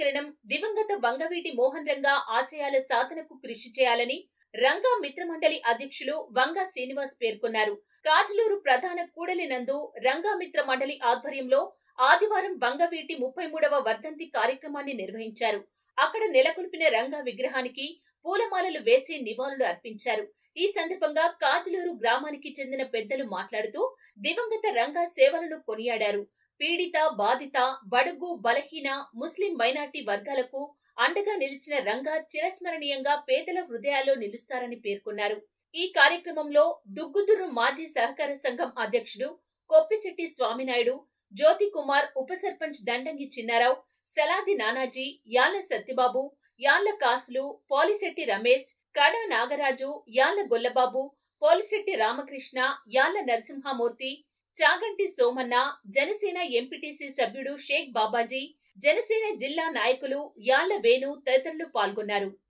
సంకలనం దివంగత వంగవీటి మోహన్ రంగా ఆశయాల సాధనకు కృషి చేయాలని రంగా మిత్రమండలి అధ్యక్షులు వంగా శ్రీనివాస్ పేర్కొన్నారు కాజలూరు ప్రధాన కూడలి నందు రంగా మిత్ర మండలి ఆధ్వర్యంలో ఆదివారం వంగవీటి ముప్పై మూడవ వర్ధంతి కార్యక్రమాన్ని నిర్వహించారు అక్కడ నెలకొల్పిన రంగా విగ్రహానికి పూలమాలలు వేసి నివాళులు అర్పించారు ఈ సందర్భంగా కాజలూరు గ్రామానికి చెందిన పెద్దలు మాట్లాడుతూ దివంగత రంగా సేవలను కొనియాడారు పీడిత బాధిత బడుగు బలహీన ముస్లిం మైనార్టీ వర్గాలకు అండగా నిలిచిన రంగా చిరస్మరణీయంగా పేదల హృదయాల్లో నిలుస్తారని పేర్కొన్నారు ఈ కార్యక్రమంలో దుగ్గుదురు మాజీ సహకార సంఘం అధ్యక్షుడు కొప్పిశెట్టి స్వామినాయుడు జ్యోతి కుమార్ ఉప సర్పంచ్ దండంగి చిన్నారావు సలాది నానాజీ యాళ్ల సత్యబాబు యాళ్ల కాసులు పోలిశెట్టి రమేష్ కడా నాగరాజు యాళ్ల గొల్లబాబు పోలిశెట్టి రామకృష్ణ యాళ్ల నరసింహమూర్తి చాగంటి సోమన్న జనసేన ఎంపీటీసీ సభ్యుడు షేక్ బాబాజీ జనసేన జిల్లా నాయకులు యాళ్ల వేణు తదితరులు పాల్గొన్నారు